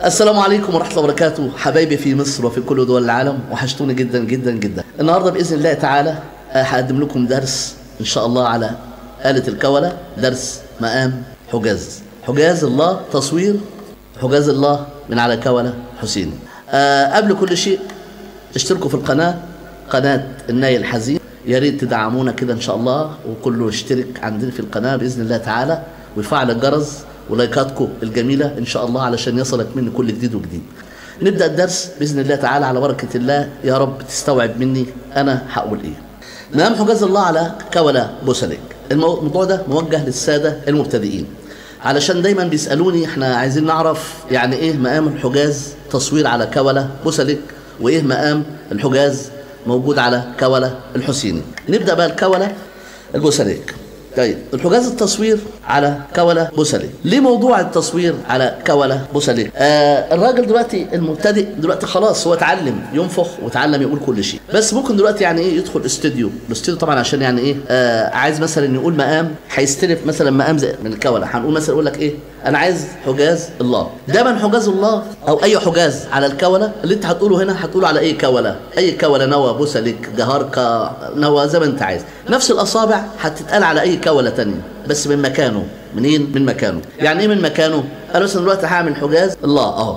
السلام عليكم ورحمة الله وبركاته حبايبي في مصر وفي كل دول العالم وحشتوني جدا جدا جدا النهاردة بإذن الله تعالى آه، هقدم لكم درس إن شاء الله على آلة الكولة درس مقام حجاز حجاز الله تصوير حجاز الله من على كولة حسين آه قبل كل شيء اشتركوا في القناة قناة الناي الحزين يا ريت تدعمونا كده ان شاء الله وكله يشترك عندنا في القناة بإذن الله تعالى ويفعل الجرس ولايكاتكم الجميلة ان شاء الله علشان يصلك مني كل جديد وجديد نبدأ الدرس بإذن الله تعالى على بركة الله يا رب تستوعب مني أنا هقول إيه مقام حجاز الله على كولة بوسلك الموضوع ده موجه للسادة المبتدئين علشان دايما بيسألوني احنا عايزين نعرف يعني ايه مقام الحجاز تصوير على كولة بوسلك وايه مقام الحجاز موجود على كولة الحسيني نبدأ بقى الكولة البوسلك طيب الحجاز التصوير على كولة بوسلك ليه موضوع التصوير على كولة بوسلك آه الراجل دلوقتي المبتدئ دلوقتي خلاص هو اتعلم ينفخ وتعلم يقول كل شيء بس ممكن دلوقتي يعني ايه يدخل استوديو الاستوديو طبعا عشان يعني ايه آه عايز مثلا يقول مقام هيستلف مثلا مقام زي من الكولة هنقول مثلا يقول لك ايه انا عايز حجاز الله دايما حجاز الله او اي حجاز على الكولة اللي انت هتقوله هنا هتقوله على اي كولة اي كولة نوى بوسلك جهاركا نوى زي ما انت عايز نفس الاصابع هتتقال على اي كولة تانية بس من مكانه منين من مكانه يعني ايه من مكانه انا مثلا دلوقتي هعمل حجاز الله اهو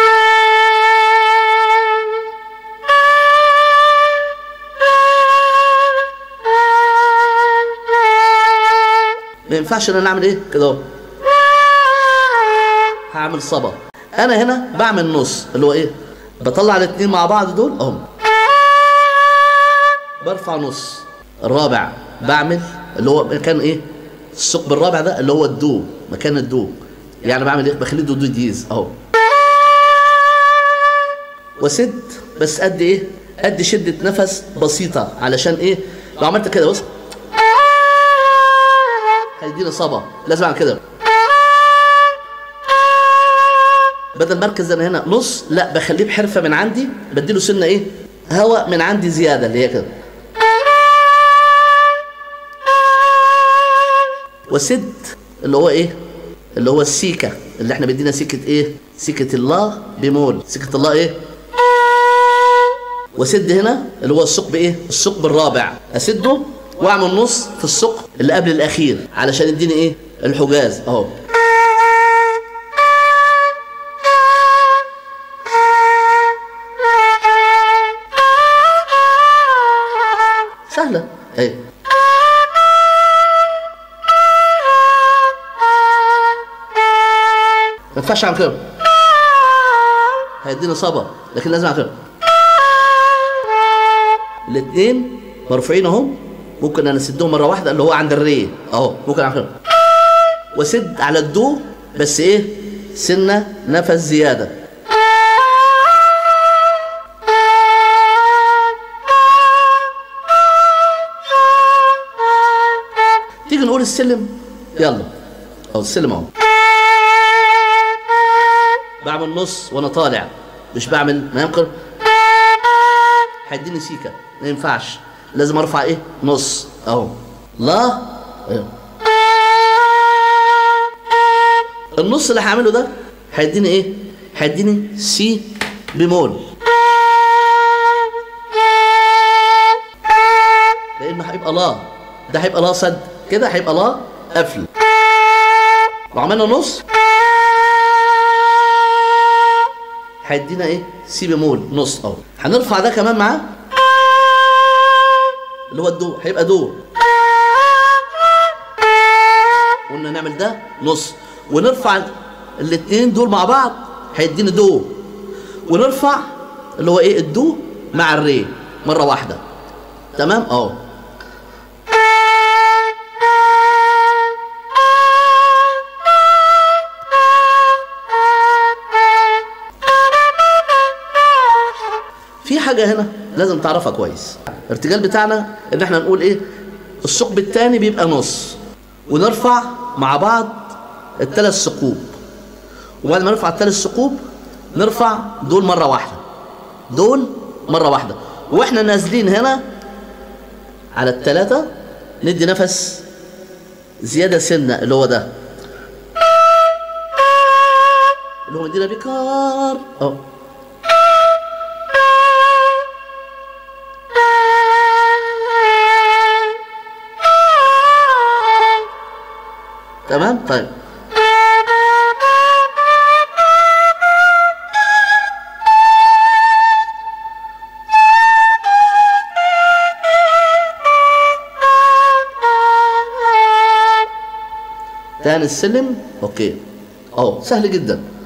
ما ينفعش ان انا اعمل ايه كده اهو هعمل صبا انا هنا بعمل نص اللي هو ايه بطلع الاثنين مع بعض دول اهم برفع نص الرابع بعمل اللي هو مكان ايه الثقب الرابع ده اللي هو الدو مكان الدو يعني بعمل ايه بخليه دو دو ديز اهو وسد بس قد ايه قد شدة نفس بسيطة علشان ايه لو عملت كده بص هيديني صبا لازم اعمل كده بدل مركز انا هنا نص لا بخليه بحرفه من عندي بديله سنه ايه هواء من عندي زياده اللي هي كده وسد اللي هو ايه اللي هو السيكه اللي احنا بدينا سيكه ايه سيكه الله بمول سيكه الله ايه وسد هنا اللي هو الثقب ايه الثقب الرابع اسده واعمل نص في الثقب اللي قبل الاخير علشان يديني ايه الحجاز اهو سهله اهي ما ينفعش اعمل كده هيديني صبا لكن لازم اعمل كده الاثنين مرفوعين اهو ممكن انا اسدهم مره واحده اللي هو عند الري اهو ممكن اعمل كده واسد على الدو بس ايه سنه نفس زياده تيجي نقول السلم يلا اهو السلم اهو بعمل نص وانا طالع مش بعمل ما يمكن هيديني سيكه ما ينفعش لازم ارفع ايه نص اهو لا ايوه النص اللي هعمله ده هيديني ايه هيديني سي بمول لان هيبقى لا ده هيبقى لا سد كده هيبقى لا قفل وعملنا نص هيدينا ايه سي بمول نص اهو هنرفع ده كمان معاه اللي هو الدو هيبقى دو قلنا نعمل ده نص ونرفع الاثنين دول مع بعض هيدينا دو ونرفع اللي هو ايه الدو مع الري مره واحده تمام اهو في حاجه هنا لازم تعرفها كويس الارتجال بتاعنا ان احنا نقول ايه الثقب الثاني بيبقى نص ونرفع مع بعض الثلاث ثقوب وبعد ما نرفع الثلاث ثقوب نرفع دول مره واحده دول مره واحده واحنا نازلين هنا على الثلاثه ندي نفس زياده سنه اللي هو ده اللي هو مدينا بكار اهو تمام طيب تاني السلم اوكي اهو سهل جدا